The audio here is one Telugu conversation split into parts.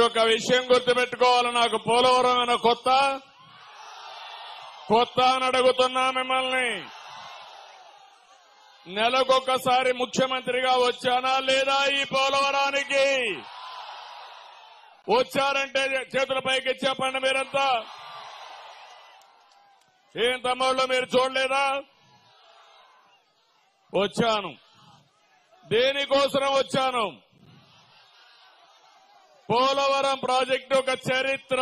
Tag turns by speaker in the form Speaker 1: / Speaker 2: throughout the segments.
Speaker 1: మీరు ఒక విషయం గుర్తుపెట్టుకోవాలి నాకు పోలవరం అన్న కొత్త కొత్త అని అడుగుతున్నా మిమ్మల్ని నెలకొకసారి ముఖ్యమంత్రిగా వచ్చానా లేదా ఈ పోలవరానికి వచ్చారంటే చేతుల పైకి చెప్పండి మీరంతా ఏం తమ్ముళ్ళు మీరు చూడలేదా వచ్చాను దేనికోసం వచ్చాను పోలవరం ప్రాజెక్టు ఒక చరిత్ర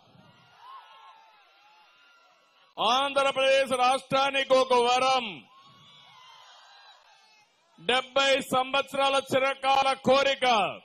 Speaker 1: ఆంధ్రప్రదేశ్ రాష్ట్రానికి ఒక వరం డెబ్బై సంవత్సరాల చిరకాల కోరిక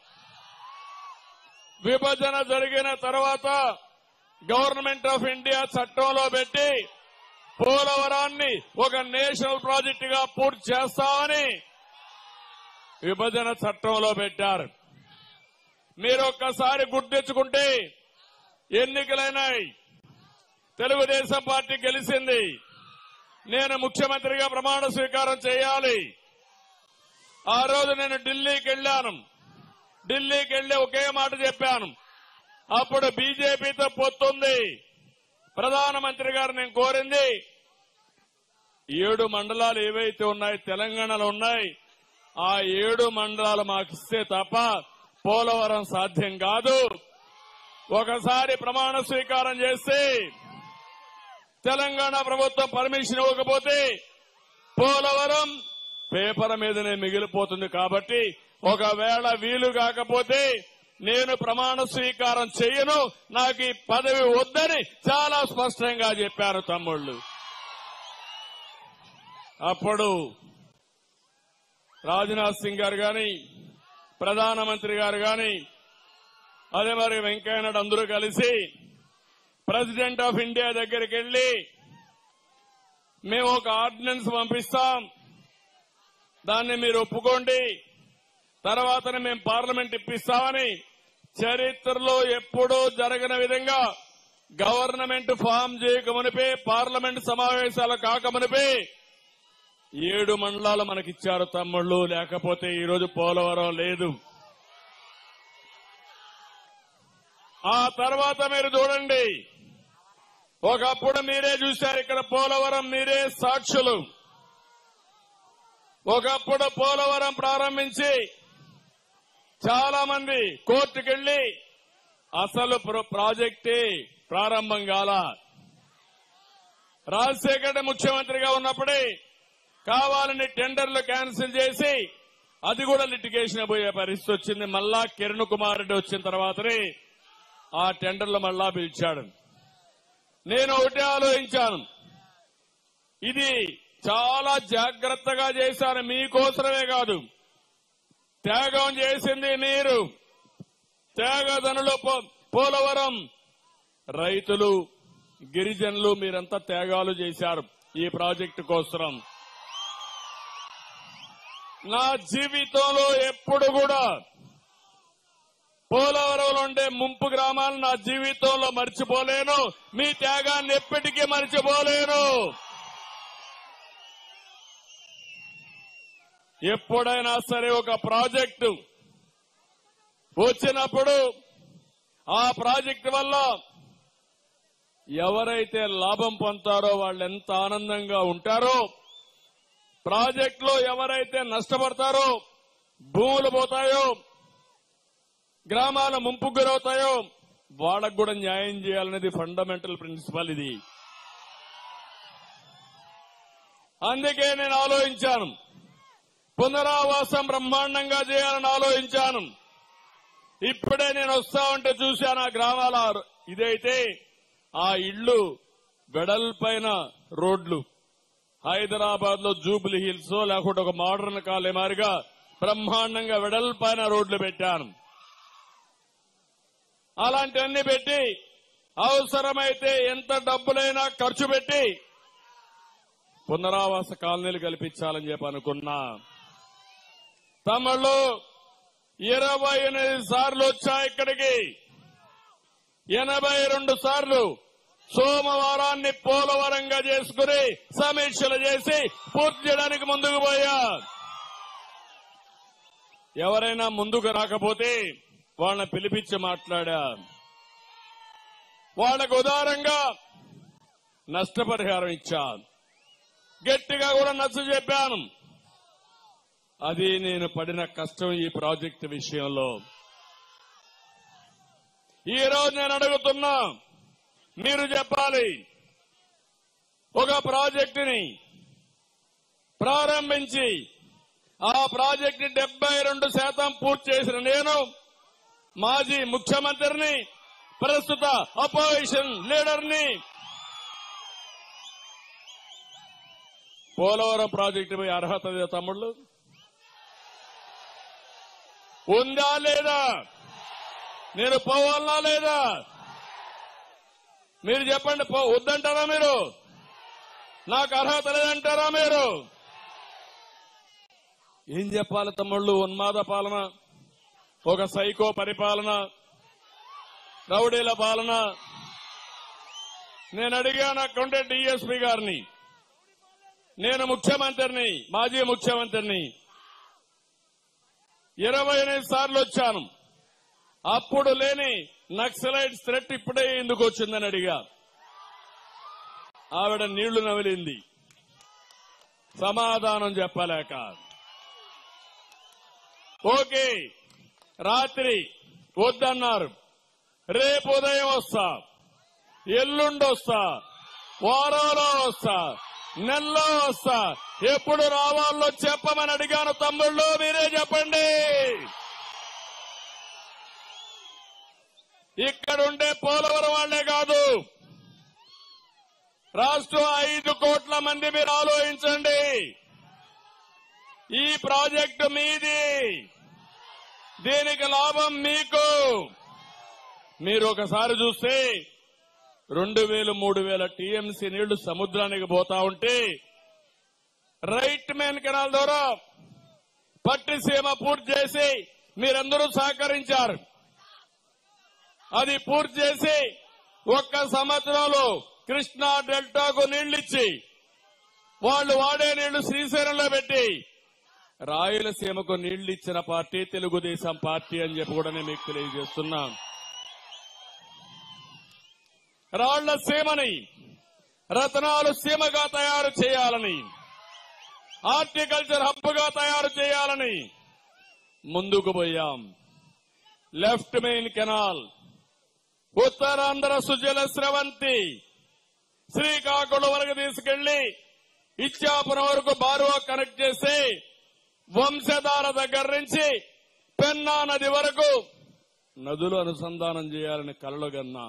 Speaker 1: విభజన జరిగిన తర్వాత గవర్నమెంట్ ఆఫ్ ఇండియా చట్టంలో పెట్టి పోలవరాన్ని ఒక నేషనల్ ప్రాజెక్టుగా పూర్తి చేస్తామని విభజన చట్టంలో పెట్టారు మీరు ఒక్కసారి గుర్తించుకుంటే ఎన్నికలైనాయి తెలుగుదేశం పార్టీ గెలిచింది నేను ముఖ్యమంత్రిగా ప్రమాణ స్వీకారం చేయాలి ఆ రోజు నేను ఢిల్లీకి వెళ్ళాను ఢిల్లీకి వెళ్లి ఒకే మాట చెప్పాను అప్పుడు బీజేపీతో పొత్తుంది ప్రధానమంత్రి గారు నేను కోరింది ఏడు మండలాలు ఏవైతే ఉన్నాయి తెలంగాణలో ఉన్నాయి ఆ ఏడు మండలాలు మాకిస్తే తప్ప పోలవరం సాధ్యం కాదు ఒకసారి ప్రమాణ స్వీకారం చేస్తే తెలంగాణ ప్రభుత్వం పర్మిషన్ ఇవ్వకపోతే పోలవరం పేపర్ మీదనే మిగిలిపోతుంది కాబట్టి ఒకవేళ వీలు కాకపోతే నేను ప్రమాణ స్వీకారం చెయ్యను నాకు ఈ పదవి వద్దని చాలా స్పష్టంగా చెప్పారు తమ్ముళ్ళు అప్పుడు రాజ్నాథ్ సింగ్ గారు గాని ప్రధానమంత్రి గారు గాని అదే మరి వెంకయ్యనాయుడు అందరూ కలిసి ప్రెసిడెంట్ ఆఫ్ ఇండియా దగ్గరికి వెళ్లి మేము ఒక ఆర్డినెన్స్ పంపిస్తాం దాన్ని మీరు ఒప్పుకోండి తర్వాతనే మేము పార్లమెంట్ ఇప్పిస్తామని చరిత్రలో ఎప్పుడూ జరగని విధంగా గవర్నమెంట్ ఫామ్ చేయకమునిపే పార్లమెంట్ సమావేశాలు కాకమునిపే ఏడు మండలాలు మనకిచ్చారు తమ్ముళ్ళు లేకపోతే ఈ రోజు పోలవరం లేదు ఆ తర్వాత మీరు చూడండి ఒకప్పుడు మీరే చూశారు ఇక్కడ పోలవరం మీరే సాక్షులు ఒకప్పుడు పోలవరం ప్రారంభించి చాలా మంది కోర్టుకెళ్లి అసలు ప్ర- ప్రాజెక్టే ప్రారంభం కాల రాజశేఖర్ ముఖ్యమంత్రిగా ఉన్నప్పుడే కావాలని టెండర్లు క్యాన్సిల్ చేసి అది కూడా లిటిగేషన్ పోయే పరిస్థితి వచ్చింది మళ్ళా కిరణ్ కుమార్ రెడ్డి వచ్చిన తర్వాతనే ఆ టెండర్లు మళ్ళా పిలిచాడు నేను ఒకటే ఆలోచించాను ఇది చాలా జాగ్రత్తగా చేశాను మీకోసమే కాదు త్యాగం చేసింది మీరు త్యాగదనులు పో- పోలవరం రైతులు గిరిజనులు మీరంతా త్యాగాలు చేశారు ఈ ప్రాజెక్టు కోసం నా జీవితంలో ఎప్పుడు కూడా పోలవరంలో ఉండే ముంపు గ్రామాలు నా జీవితంలో మర్చిపోలేను మీ త్యాగాన్ని ఎప్పటికీ మర్చిపోలేను ఎప్పుడైనా సరే ఒక ప్రాజెక్టు వచ్చినప్పుడు ఆ ప్రాజెక్టు వల్ల ఎవరైతే లాభం పొందుతారో వాళ్ళు ఎంత ఆనందంగా ఉంటారో ప్రాజెక్టులో ఎవరైతే నష్టపడతారో భూములు పోతాయో గ్రామాల ముంపు గురవుతాయో వాళ్ళకు కూడా న్యాయం చేయాలనేది ఫండమెంటల్ ప్రిన్సిపల్ ఇది అందుకే నేను ఆలోచించాను పునరావాసం బ్రహ్మాండంగా చేయాలని ఆలోచించాను ఇప్పుడే నేను వస్తా ఉంటే చూశాను ఆ గ్రామాల ఇదైతే ఆ ఇళ్లు వెడల్పైన రోడ్లు హైదరాబాద్ లో జూబ్లీ హిల్స్ లేకుంటే ఒక మోడర్న్ కాలే మారిగా బ్రహ్మాండంగా వెడల్పైన రోడ్లు పెట్టాను అలాంటివన్నీ పెట్టి అవసరమైతే ఎంత డబ్బులైనా ఖర్చు పెట్టి పునరావాస కాలనీలు కల్పించాలని చెప్పి అనుకున్నా తమిళ్ళు ఇరవై ఎనిమిది సార్లు వచ్చా ఇక్కడికి ఎనభై రెండు సార్లు సోమవారాన్ని పోలవరంగా చేసుకుని సమీక్షలు చేసి పూర్తి చేయడానికి ముందుకు పోయా ఎవరైనా ముందుకు రాకపోతే వాళ్ళని పిలిపించి మాట్లాడా వాళ్ళకు ఉదారంగా నష్టపరిహారం ఇచ్చా గట్టిగా కూడా నచ్చ చెప్పాను అది నేను పడిన కష్టం ఈ ప్రాజెక్టు విషయంలో ఈ రోజు నేను అడుగుతున్నా మీరు చెప్పాలి ఒక ప్రాజెక్టుని ప్రారంభించి ఆ ప్రాజెక్టు డెబ్బై రెండు శాతం పూర్తి చేసిన నేను మాజీ ముఖ్యమంత్రిని ప్రస్తుత అపోజిషన్ లీడర్ని పోలవరం ప్రాజెక్టుపై అర్హత లేదా తమ్ముళ్ళు ఉందా లేదా నేను పోవాలనా లేదా మీరు చెప్పండి పో వద్దంటారా మీరు నాకు అర్హత లేదంటారా మీరు ఏం చెప్పాలి తమ్ముళ్ళు ఉన్మాద పాలన ఒక సైకో పరిపాలన రౌడీల పాలన నేను అడిగాను అక్కడుండే డిఎస్పీ గారిని నేను ముఖ్యమంత్రిని మాజీ ముఖ్యమంత్రిని ఇరవై ఎనిమిది సార్లు వచ్చాను అప్పుడు లేని నక్సలైట్ థ్రెట్ ఇప్పుడే ఎందుకు వచ్చిందని అడిగా ఆవిడ నీళ్లు నమిలింది సమాధానం చెప్పలేక ఓకే రాత్రి వద్దన్నారు రేపు ఉదయం వస్తా ఎల్లుండి వస్తా వారంలో వస్తా నెలలో వస్తా ఎప్పుడు రావాలో చెప్పమని అడిగాను తమ్ముళ్ళు మీరే చెప్పండి ఇక్కడుండే పోలవరం వాళ్లే కాదు రాష్ట్రం ఐదు కోట్ల మంది మీరు ఆలోచించండి ఈ ప్రాజెక్టు మీది దీనికి లాభం మీకు మీరు ఒకసారి చూస్తే రెండు వేలు మూడు వేల టీఎంసీ నీళ్లు సముద్రానికి పోతా ఉంటే రైట్ మెయిన్ కెనాల్ ద్వారా పట్టిసీమ పూర్తి చేసి మీరందరూ సహకరించారు అది పూర్తి చేసి ఒక్క సంవత్సరంలో కృష్ణా డెల్టాకు నీళ్లిచ్చి వాళ్ళు వాడే నీళ్లు శ్రీశైలంలో పెట్టి రాయలసీమకు నీళ్లు ఇచ్చిన పార్టీ తెలుగుదేశం పార్టీ అని చెప్పి కూడా నేను మీకు తెలియజేస్తున్నాం రాళ్ల సీమని రతనాలు సీమగా తయారు చేయాలని హార్టికల్చర్ హబ్బుగా తయారు చేయాలని ముందుకు పోయాం left main canal Uttarandhra Sujala Sravanthi Srikakulam వరకు తీసుకెళ్లి ఇచ్చాపురం వరకు బారువా కనెక్ట్ చేసి వంశధార దగ్గర నుంచి పెన్నా నది వరకు నదులు అనుసంధానం చేయాలని కలలు కన్నా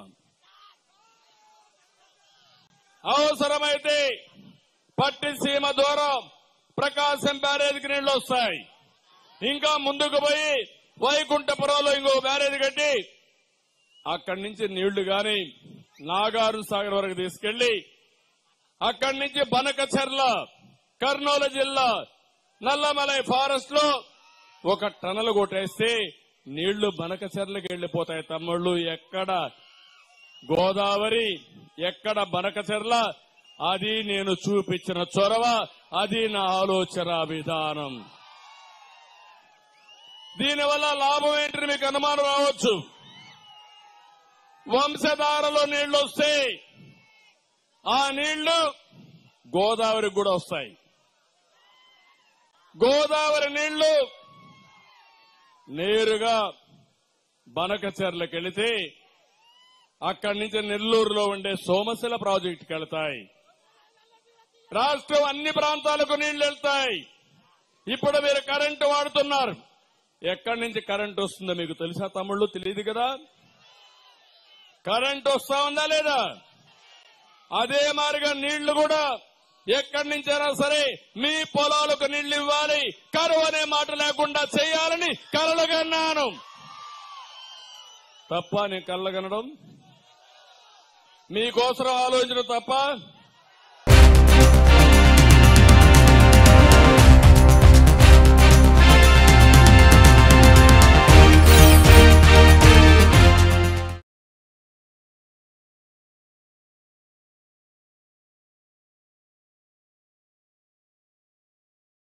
Speaker 1: అవసరమైతే పట్టిసీమ ద్వారా ప్రకాశం బ్యారేజ్కి నీళ్లు వస్తాయి ఇంకా ముందుకు పోయి వైకుంఠపురంలో ఇంకో బ్యారేజ్ కట్టి అక్కడి నుంచి నీళ్లు గాని నాగారు సాగర్ వరకు తీసుకెళ్లి అక్కడి నుంచి బనకచెర్ల కర్నూలు జిల్లా నల్లమలై ఫారెస్ట్ లో ఒక టనల్ కొట్టేస్తే నీళ్లు బనకచెర్లకి వెళ్లిపోతాయి తమ్ముళ్ళు ఎక్కడ గోదావరి ఎక్కడ బనకచెర్ల అది నేను చూపించిన చొరవ అది నా ఆలోచన విధానం దీనివల్ల లాభం ఏంటని మీకు అనుమానం రావచ్చు వంశధారలో నీళ్లు వస్తే ఆ నీళ్లు గోదావరికి కూడా వస్తాయి గోదావరి నీళ్లు నేరుగా బనకచెర్లకు వెళితే అక్కడి నుంచి నెల్లూరులో ఉండే సోమశిల ప్రాజెక్టుకి వెళ్తాయి రాష్ట్రం అన్ని ప్రాంతాలకు నీళ్లు వెళ్తాయి ఇప్పుడు మీరు కరెంటు వాడుతున్నారు ఎక్కడి నుంచి కరెంటు వస్తుందో మీకు తెలుసా తమ్ముళ్ళు తెలియదు కదా కరెంటు వస్తా ఉందా లేదా అదే మారిగా నీళ్లు కూడా ఎక్కడి నుంచైనా సరే మీ పొలాలకు నీళ్లు ఇవ్వాలి కరువు అనే మాట లేకుండా చేయాలని కలలుగన్నాను తప్ప నేను కళ్ళగనడం మీకోసం ఆలోచించడం తప్ప